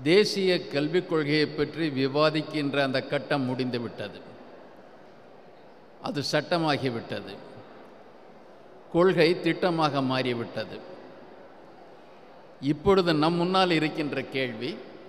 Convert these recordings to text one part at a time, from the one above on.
தேசிய கல்விக் கொள்கையை பற்றி விவாதிக்கின்ற அந்த கட்டம் முடிந்துவிட்டது அது சட்டமாகிவிட்டது கொள்கை திட்டமாக மாறிவிட்டது இப்பொழுது நம் முன்னால் இருக்கின்ற கேள்வி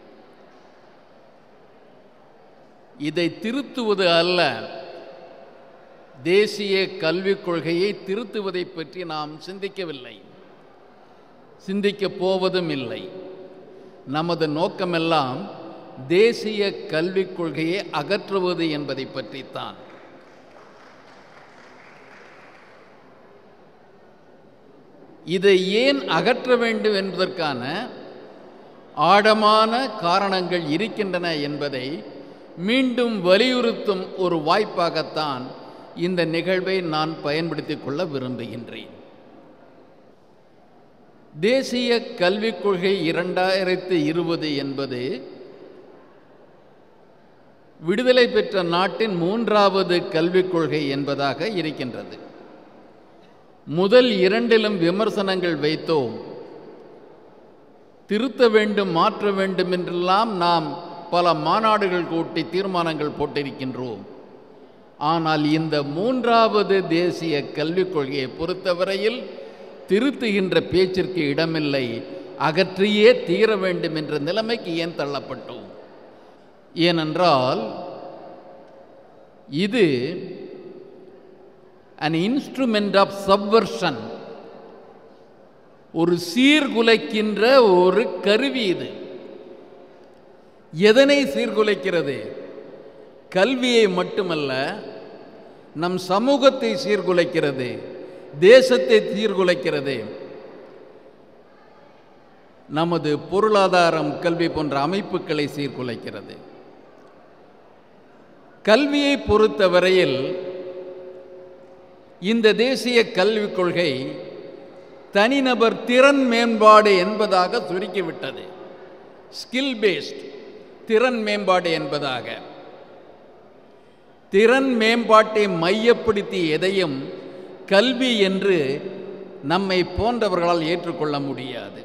இதை திருத்துவது அல்ல தேசிய கல்விக் கொள்கையை திருத்துவதை பற்றி நாம் சிந்திக்கவில்லை சிந்திக்கப் போவதும் இல்லை நமது நோக்கமெல்லாம் தேசிய கல்விக் கொள்கையை அகற்றுவது என்பதை பற்றித்தான் இதை ஏன் அகற்ற வேண்டும் என்பதற்கான ஆழமான காரணங்கள் இருக்கின்றன என்பதை மீண்டும் வலியுறுத்தும் ஒரு வாய்ப்பாகத்தான் இந்த நிகழ்வை நான் பயன்படுத்திக் கொள்ள விரும்புகின்றேன் தேசிய கல்விக் கொள்கை இரண்டாயிரத்தி இருபது என்பது விடுதலை பெற்ற நாட்டின் மூன்றாவது கல்விக் கொள்கை என்பதாக இருக்கின்றது முதல் இரண்டிலும் விமர்சனங்கள் வைத்தோம் திருத்த வேண்டும் மாற்ற வேண்டும் என்றெல்லாம் நாம் பல மாநாடுகள் கூட்டி தீர்மானங்கள் போட்டிருக்கின்றோம் ஆனால் இந்த மூன்றாவது தேசிய கல்விக் கொள்கையை பொறுத்தவரையில் திருத்துகின்ற பேச்சிற்கு இடமில்லை அகற்றியே தீர வேண்டும் என்ற நிலைமைக்கு ஏன் தள்ளப்பட்டோம் ஏனென்றால் இது அன் இன்ஸ்ட்ருமெண்ட் ஆஃப் சப்வர்ஷன் ஒரு சீர்குலைக்கின்ற ஒரு கருவி இது எதனை சீர்குலைக்கிறது கல்வியை மட்டுமல்ல நம் சமூகத்தை சீர்குலைக்கிறது தேசத்தை சீர்குலைக்கிறது நமது பொருளாதாரம் கல்வி போன்ற அமைப்புகளை சீர்குலைக்கிறது கல்வியை பொறுத்தவரையில் இந்த தேசிய கல்விக் கொள்கை தனிநபர் திறன் மேம்பாடு என்பதாக சுருக்கிவிட்டது ஸ்கில் பேஸ்ட் திறன் மேம்பாடு என்பதாக திறன் மேம்பாட்டை மையப்படுத்தி எதையும் கல்வி என்று நம்மை போன்றவர்களால் ஏற்றுக்கொள்ள முடியாது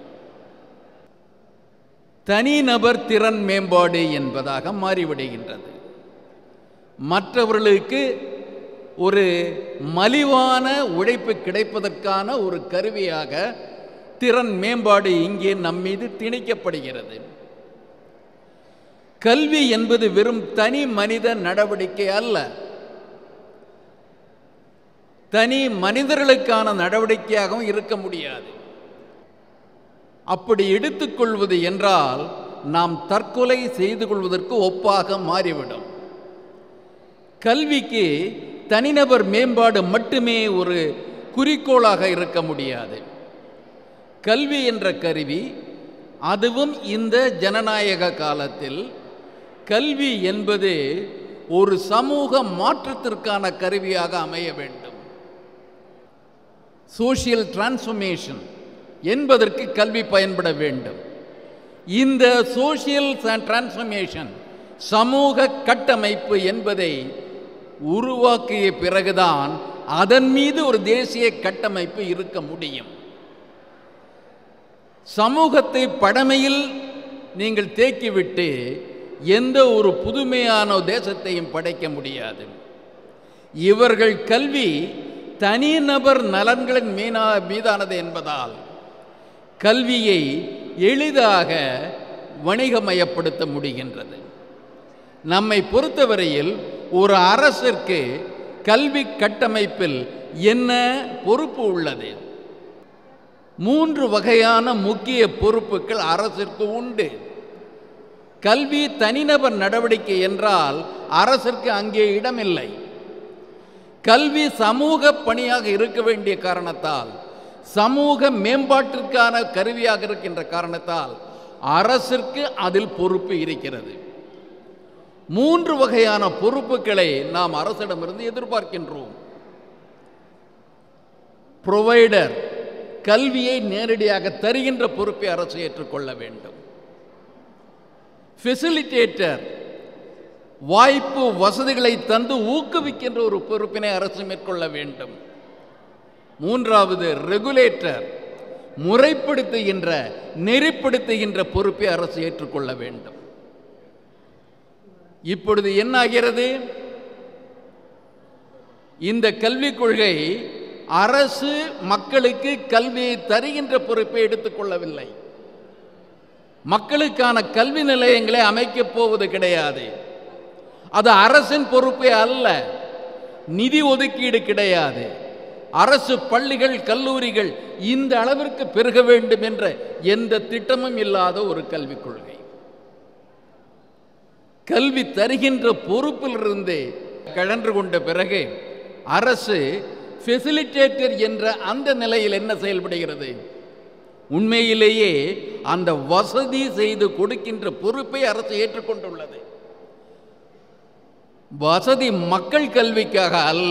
தனிநபர் திறன் மேம்பாடு என்பதாக மாறிவிடுகின்றது மற்றவர்களுக்கு ஒரு மலிவான உழைப்பு கிடைப்பதற்கான ஒரு கருவியாக திறன் மேம்பாடு இங்கே நம்மீது திணிக்கப்படுகிறது கல்வி என்பது வெறும் தனி மனித நடவடிக்கை அல்ல தனி மனிதர்களுக்கான நடவடிக்கையாகவும் இருக்க முடியாது அப்படி எடுத்துக்கொள்வது என்றால் நாம் தற்கொலை செய்து கொள்வதற்கு ஒப்பாக மாறிவிடும் கல்விக்கு தனிநபர் மேம்பாடு மட்டுமே ஒரு குறிக்கோளாக இருக்க முடியாது கல்வி என்ற கருவி அதுவும் இந்த ஜனநாயக காலத்தில் கல்வி என்பது ஒரு சமூக மாற்றத்திற்கான கருவியாக அமைய வேண்டும் சோஷியல் டிரான்ஸ்ஃபர்மேஷன் என்பதற்கு கல்வி பயன்பட வேண்டும் இந்த சோஷியல் டிரான்ஸ்ஃபர்மேஷன் சமூக கட்டமைப்பு என்பதை உருவாக்கிய பிறகுதான் அதன் மீது ஒரு தேசிய கட்டமைப்பு இருக்க முடியும் சமூகத்தை பழமையில் நீங்கள் தேக்கிவிட்டு எந்த ஒரு புதுமையான தேசத்தையும் படைக்க முடியாது இவர்கள் கல்வி தனிநபர் நலன்களின் மீனா மீதானது என்பதால் கல்வியை எளிதாக வணிகமயப்படுத்த முடிகின்றது நம்மை பொறுத்தவரையில் ஒரு அரசிற்கு கல்வி கட்டமைப்பில் என்ன பொறுப்பு உள்ளது மூன்று வகையான முக்கிய பொறுப்புகள் அரசிற்கு உண்டு கல்வி தனிநபர் நடவடிக்கை என்றால் அரசிற்கு அங்கே இடமில்லை கல்வி சமூக பணியாக இருக்க வேண்டிய காரணத்தால் சமூக மேம்பாட்டிற்கான கருவியாக இருக்கின்ற காரணத்தால் அரசிற்கு அதில் பொறுப்பு இருக்கிறது மூன்று வகையான பொறுப்புகளை நாம் அரசிடமிருந்து எதிர்பார்க்கின்றோம் புரொவைடர் கல்வியை நேரடியாக தருகின்ற பொறுப்பை அரசு ஏற்றுக்கொள்ள வேண்டும் ஃபெசிலிட்டேட்டர் வாய்ப்பு வசதிகளை தந்து ஊக்குவிக்கின்ற ஒரு பொறுப்பினை அரசு மேற்கொள்ள வேண்டும் மூன்றாவது ரெகுலேட்டர் முறைப்படுத்துகின்ற நெறிப்படுத்துகின்ற பொறுப்பை அரசு ஏற்றுக்கொள்ள வேண்டும் இப்பொழுது என்ன ஆகிறது இந்த கல்விக் கொள்கை அரசு மக்களுக்கு கல்வியை தருகின்ற பொறுப்பை எடுத்துக்கொள்ளவில்லை மக்களுக்கான கல்வி நிலையங்களை அமைக்கப் போவது கிடையாது அது அரசின் பொறுப்பே அல்ல நிதி ஒதுக்கீடு கிடையாது அரசு பள்ளிகள் கல்லூரிகள் இந்த அளவிற்கு பெருக வேண்டும் என்ற எந்த திட்டமும் இல்லாத ஒரு கல்விக் கொள்கை கல்வி தருகின்ற பொறுப்பிலிருந்து கழன்று கொண்ட பிறகு அரசு ஃபெசிலிட்டேட்டர் என்ற அந்த நிலையில் என்ன செயல்படுகிறது உண்மையிலேயே அந்த வசதி செய்து கொடுக்கின்ற பொறுப்பை அரசு ஏற்றுக்கொண்டுள்ளது வசதி மக்கள் கல்விக்காக அல்ல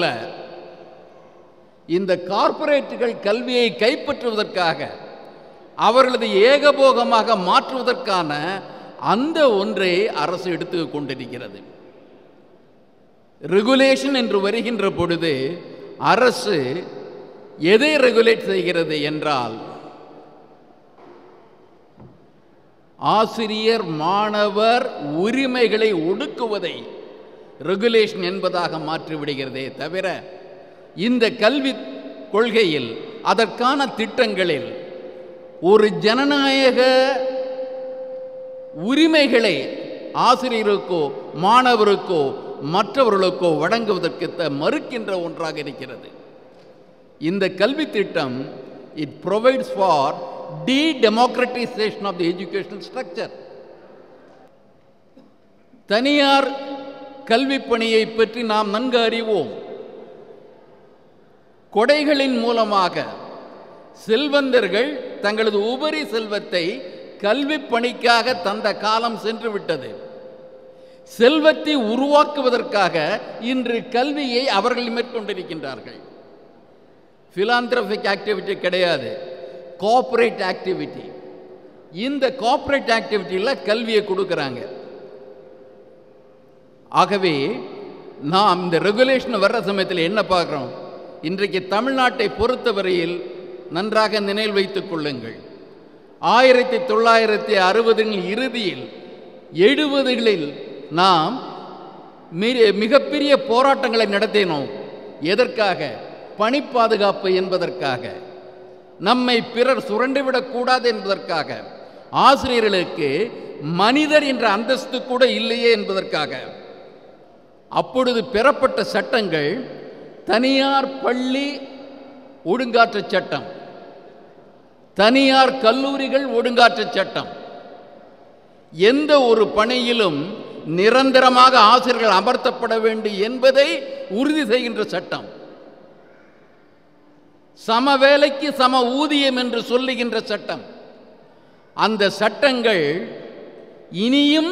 இந்த கார்ப்பரேட்டுகள் கல்வியை கைப்பற்றுவதற்காக அவர்களது ஏகபோகமாக மாற்றுவதற்கான அந்த ஒன்றை அரசு எடுத்து கொண்டிருக்கிறது ரெகுலேஷன் என்று வருகின்ற பொழுது அரசு எதை ரெகுலேட் செய்கிறது என்றால் ஆசிரியர் மாணவர் உரிமைகளை ஒடுக்குவதை ரெகுலேஷன் என்பதாக மாற்றிவிடுகிறதே தவிர இந்த கல்வி கொள்கையில் அதற்கான திட்டங்களில் ஒரு ஜனநாயக உரிமைகளை ஆசிரியருக்கோ மாணவருக்கோ மற்றவர்களுக்கோ வழங்குவதற்கு த- மறுக்கின்ற ஒன்றாக இருக்கிறது இந்த கல்வி திட்டம் it provides for the democratisation of the educational structure தனியார் கல்வி பணியை பற்றி நாம் நன்கு அறிவோம் கொடைகளின் மூலமாக செல்வந்தர்கள் தங்களது உபரி செல்வத்தை கல்வி பணிக்காக தந்த காலம் சென்று விட்டது செல்வத்தை உருவாக்குவதற்காக இன்று கல்வியை அவர்கள் மேற்கொண்டிருக்கின்றார்கள் philanthropic ஆக்டிவிட்டி கிடையாது கோஆப்ரேட் ஆக்டிவிட்டி இந்த கோஆப்ரேட் ஆக்டிவிட்டியில் கல்வியை கொடுக்குறாங்க ஆகவே நாம் இந்த ரெகுலேஷன் வர்ற சமயத்தில் என்ன பார்க்குறோம் இன்றைக்கு தமிழ்நாட்டை பொறுத்தவரையில் நன்றாக நினைவில் வைத்துக் கொள்ளுங்கள் ஆயிரத்தி தொள்ளாயிரத்தி அறுபதுகளின் இறுதியில் எழுபதுகளில் நாம் மிக- மிகப்பெரிய போராட்டங்களை நடத்தினோம் எதற்காக பணி பாதுகாப்பு என்பதற்காக நம்மை பிறர் சுரண்டிவிடக்கூடாது என்பதற்காக ஆசிரியர்களுக்கு மனிதர் என்ற அந்தஸ்து கூட இல்லையே என்பதற்காக அப்பொழுது பெறப்பட்ட சட்டங்கள் தனியார் பள்ளி ஒழுங்காற்று சட்டம் தனியார் கல்லூரிகள் ஒழுங்காற்று சட்டம் எந்த ஒரு பணியிலும் நிரந்தரமாக ஆசிரியர்கள் அமர்த்தப்பட வேண்டும் என்பதை உறுதி செய்கின்ற சட்டம் சம வேலைக்கு சம ஊதியம் என்று சொல்லுகின்ற சட்டம் அந்த சட்டங்கள் இனியும்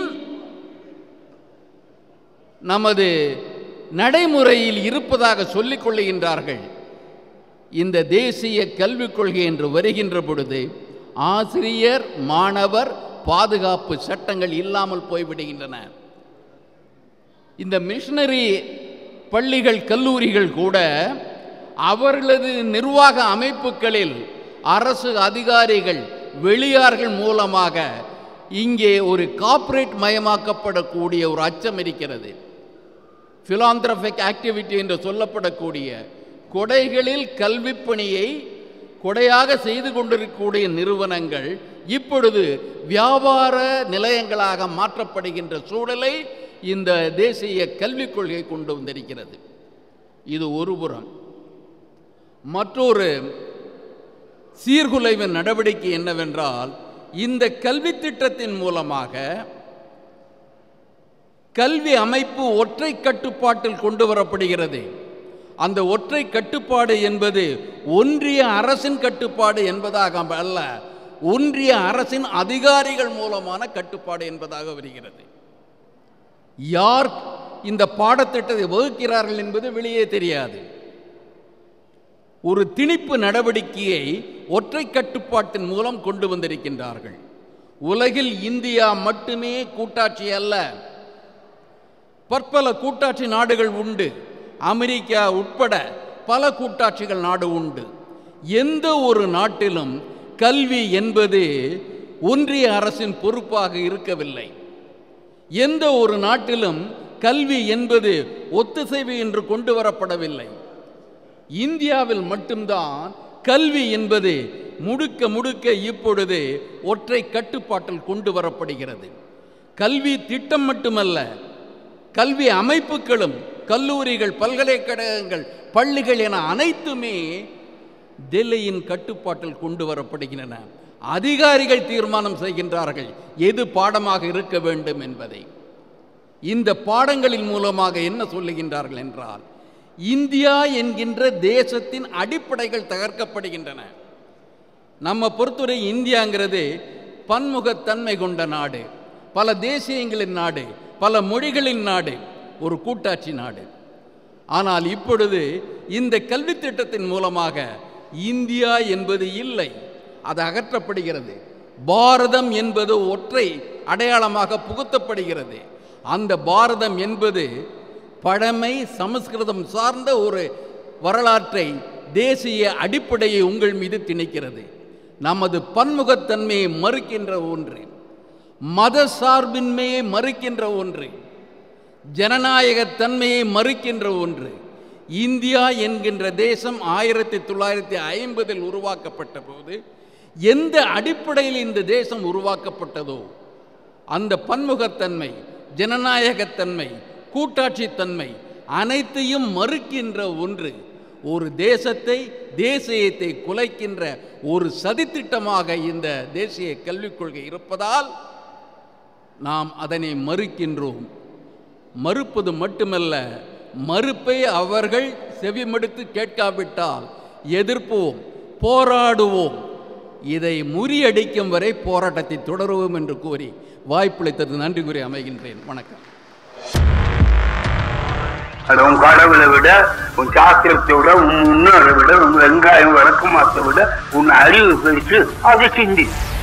நமது நடைமுறையில் இருப்பதாக சொல்லிக் கொள்ளுகின்றார்கள் இந்த தேசிய கல்விக் கொள்கை என்று வருகின்ற பொழுது ஆசிரியர் மாணவர் பாதுகாப்பு சட்டங்கள் இல்லாமல் போய்விடுகின்றன இந்த மிஷனரி பள்ளிகள் கல்லூரிகள் கூட அவர்களது நிர்வாக அமைப்புகளில் அரசு அதிகாரிகள் வெளியார்கள் மூலமாக இங்கே ஒரு கார்ப்பரேட் மயமாக்கப்படக்கூடிய ஒரு அச்சம் இருக்கிறது philanthropic ஆக்டிவிட்டி என்று சொல்லப்படக்கூடிய கொடைகளில் கல்விப் பணியை கொடையாக செய்து கொண்டிருக்கக்கூடிய நிறுவனங்கள் இப்பொழுது வியாபார நிலையங்களாக மாற்றப்படுகின்ற சூழலை இந்த தேசிய கல்விக் கொள்கை கொண்டு வந்திருக்கிறது இது ஒருபுறம் மற்றொரு சீர்குலைவு நடவடிக்கை என்னவென்றால் இந்த கல்வி திட்டத்தின் மூலமாக கல்வி அமைப்பு ஒற்றை கட்டுப்பாட்டில் கொண்டு வரப்படுகிறது அந்த ஒற்றை கட்டுப்பாடு என்பது ஒன்றிய அரசின் கட்டுப்பாடு என்பதாக அல்ல ஒன்றிய அரசின் அதிகாரிகள் மூலமான கட்டுப்பாடு என்பதாக வருகிறது யார் இந்த பாடத்திட்டத்தை வகுக்கிறார்கள் என்பது வெளியே தெரியாது ஒரு திணிப்பு நடவடிக்கையை ஒற்றை கட்டுப்பாட்டின் மூலம் கொண்டு வந்திருக்கின்றார்கள் உலகில் இந்தியா மட்டுமே கூட்டாட்சி அல்ல பற்பல கூட்டாட்சி நாடுகள் உண்டு அமெரிக்கா உட்பட பல கூட்டாட்சிகள் நாடு உண்டு எந்த ஒரு நாட்டிலும் கல்வி என்பது ஒன்றிய அரசின் பொறுப்பாக இருக்கவில்லை எந்த ஒரு நாட்டிலும் கல்வி என்பது ஒத்திசைவு என்று கொண்டு வரப்படவில்லை இந்தியாவில் மட்டும்தான் கல்வி என்பது முடுக்க முடுக்க இப்பொழுது ஒற்றை கட்டுப்பாட்டில் கொண்டு வரப்படுகிறது கல்வி திட்டம் மட்டுமல்ல கல்வி அமைப்புகளும் கல்லூரிகள் பல்கலைக்கழகங்கள் பள்ளிகள் என அனைத்துமே டெல்லியின் கட்டுப்பாட்டில் கொண்டு வரப்படுகின்றன அதிகாரிகள் தீர்மானம் செய்கின்றார்கள் எது பாடமாக இருக்க வேண்டும் என்பதை இந்த பாடங்களின் மூலமாக என்ன சொல்லுகின்றார்கள் என்றால் இந்தியா என்கின்ற தேசத்தின் அடிப்படைகள் தகர்க்கப்படுகின்றன நம்ம பொறுத்தவரை இந்தியாங்கிறது பன்முகத்தன்மை கொண்ட நாடு பல தேசியங்களின் நாடு பல மொழிகளின் நாடு ஒரு கூட்டாட்சி நாடு ஆனால் இப்பொழுது இந்த கல்வி திட்டத்தின் மூலமாக இந்தியா என்பது இல்லை அது அகற்றப்படுகிறது பாரதம் என்பது ஒற்றை அடையாளமாக புகுத்தப்படுகிறது அந்த பாரதம் என்பது பழமை சமஸ்கிருதம் சார்ந்த ஒரு வரலாற்றை தேசிய அடிப்படையை உங்கள் மீது திணிக்கிறது நமது பன்முகத்தன்மையை மறுக்கின்ற ஒன்று மத சார்பின்மையை மறுக்கின்ற ஒன்று ஜனநாயகத் தன்மையை மறுக்கின்ற ஒன்று இந்தியா என்கின்ற தேசம் ஆயிரத்தி தொள்ளாயிரத்தி ஐம்பதில் உருவாக்கப்பட்ட போது எந்த அடிப்படையில் இந்த தேசம் உருவாக்கப்பட்டதோ அந்த பன்முகத்தன்மை ஜனநாயகத்தன்மை கூட்டாட்சித்தன்மை அனைத்தையும் மறுக்கின்ற ஒன்று ஒரு தேசத்தை தேசியத்தை குலைக்கின்ற ஒரு சதித்திட்டமாக இந்த தேசிய கல்விக் கொள்கை இருப்பதால் நாம் அதனை மறுக்கின்றோம் மறுப்பது மட்டுமல்ல மறுப்பை அவர்கள் செவிமடுத்து கேட்காவிட்டால் எதிர்ப்போம் போராடுவோம் இதை முறியடிக்கும் வரை போராட்டத்தை தொடருவோம் என்று கூறி வாய்ப்பளித்தது நன்றி கூறி அமைகின்றேன் வணக்கம் அது உன் கடவுளை விட உன் சாஸ்திரத்தை விட உன் முன்னோரை விட உன் வெங்காயம் வழக்கமாத்தை விட உன் அறிவு பெருசு அதை சிந்தி